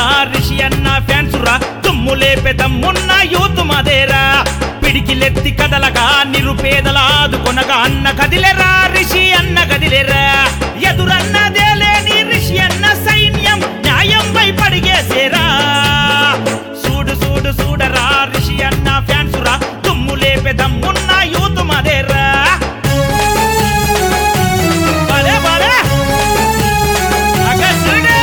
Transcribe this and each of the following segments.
చూడరా రిషి అన్న ఫ్యాన్స్ రా తుమ్ములే పెదమ్మున్న యూత్ మదేరా పిడికిలెత్తి కదలగా నిరుపేదల ఆదుకొనగా అన్న కదిలేరా రిషి అన్న కదిలేరా ఎదురన్నదే లేని రిషి అన్న సైన్యం న్యాయం పై పడిగేసేరా చూడు చూడు చూడరా రిషి అన్న ఫ్యాన్స్ రా తుమ్ములే పెదమ్మున్న యూత్ మదేరా భలే భలే అక్క చూడు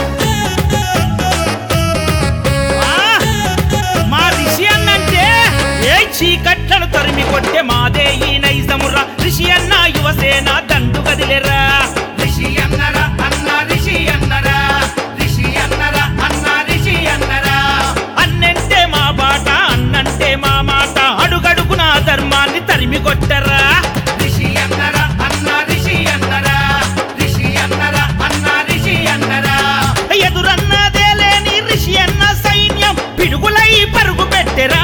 ఆ, మా రిషి అన్నంటే ఏ చీకట్లను తరిమి కొట్టే మాదే ఈ నైజమురా రిషి అన్న యువసేన దండు కదిలేరా రిషి అన్నరా అన్న రిషి అన్నరా రిషి అన్నరా అన్న రిషి అన్నరా అన్నంటే మా బాట అన్నంటే మా మాట అడుగడుగున ధర్మాన్ని తరిమి కొట్టరా రిషి అన్నరా అన్న రిషి అన్నరా రిషి అన్నరా అన్న రిషి అన్నరా ఎదురన్నదే లేని రిషి అన్న సైన్యం పిడుగులై పరుగు పెట్టెరా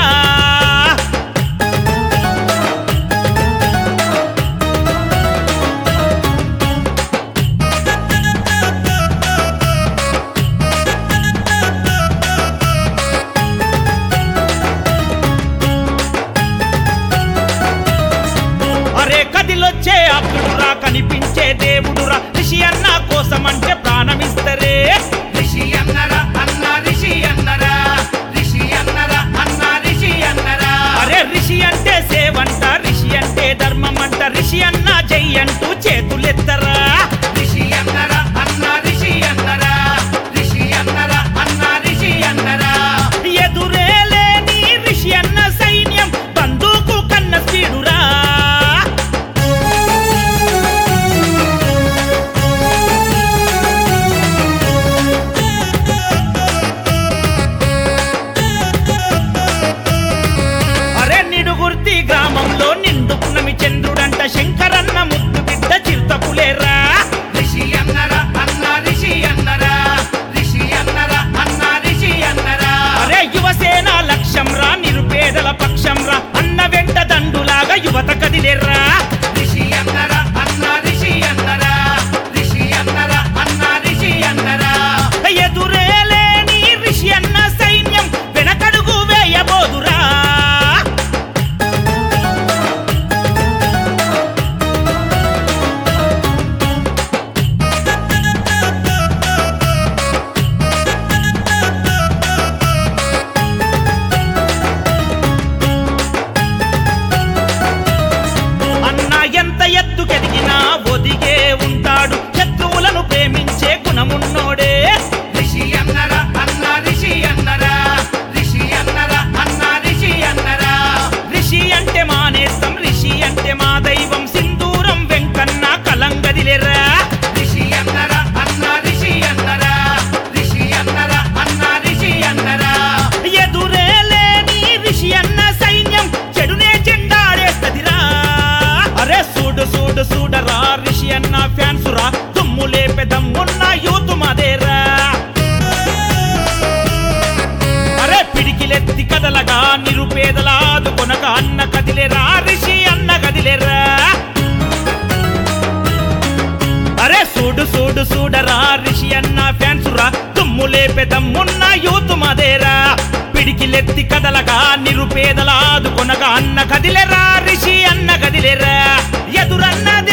అరే కదిలొచ్చే అప్పుడురా కనిపించే దేవుడురా రిషి అన్న కోసమంటే ప్రాణమిస్తరే రిషి అన్నరా అన్న రిషి అన్నరా రిషి అన్నరా అన్న రిషి అన్నరా అరే రిషి అంటే సేవంట రిషి అంటే ధర్మం అంట రిషి అన్న జై అంటూ చేతులెత్తరా రిషి అన్నరా అన్న రిషి అన్నరా రిషి అన్నరా అన్న రిషి అన్నరా ఎదురే లేని రిషి అన్న సైన్యం బందూకు కన్న స్పీడురా అరే నిడుగుర్తి గ్రామంలో నిండు పున్నమి చంద్రుడంట శంకరన్న ముద్దు బిడ్డ చిరుతపులేరా రిషి అన్నరా అన్న రిషి అన్నరా రిషి అన్నరా అన్న రిషి అన్నరా అరే యువసేన లక్ష్యం రా నిరుపేదల పక్షం రా అన్న వెంట దండులాగా యువత కదిలేర్రా రిషి అన్నరా అన్న రిషి అన్నరా రిషి అన్నరా అన్న రిషి అన్నరా ఎదురే లేని రిషి అన్న సైన్యం వెనకడుగు వేయబోదురా అన్న ఎంత ఎత్తుకెదిగినా ఒదిగే ఉంటాడు శత్రువులను ప్రేమించే గుణమున్నోడే రిషి అన్నరా అన్న రిషి అన్నరా రిషి అన్నరా అన్న రిషి అన్నరా రిషి అంటే మా నేస్తం రిషి అంటే మా దైవం సింధూరం వెంకన్న కలంగదిలేరా రిషి అన్నరా అన్న రిషి అన్నరా రిషి అన్నరా అన్న రిషి అన్నరా ఎదురే లేని రిషి అన్న సైన్యం చెడునే చెండాడేస్తదిరా అరే సూడు సూడు సూడరా రిషి అన్న ఫ్యాన్స్ రా తుమ్ము లేపెదమ్మున్న యూత్ మదేరా అరే పిడికిలెత్తి కదలగా నిరుపేదల ఆదుకొనగా అన్న కదిలేరా రిషి అన్న కదిలేరా అరే సూడు సూడు సూడరా రిషి అన్న ఫ్యాన్స్ రా తుమ్ము లేపెదమ్మున్న యూత్ మదేరా పిడికిలెత్తి కదలగా నిరుపేదల ఆదుకొనగా అన్న కదిలేరా రిషి అన్న కదిలేరా ఎదురన్న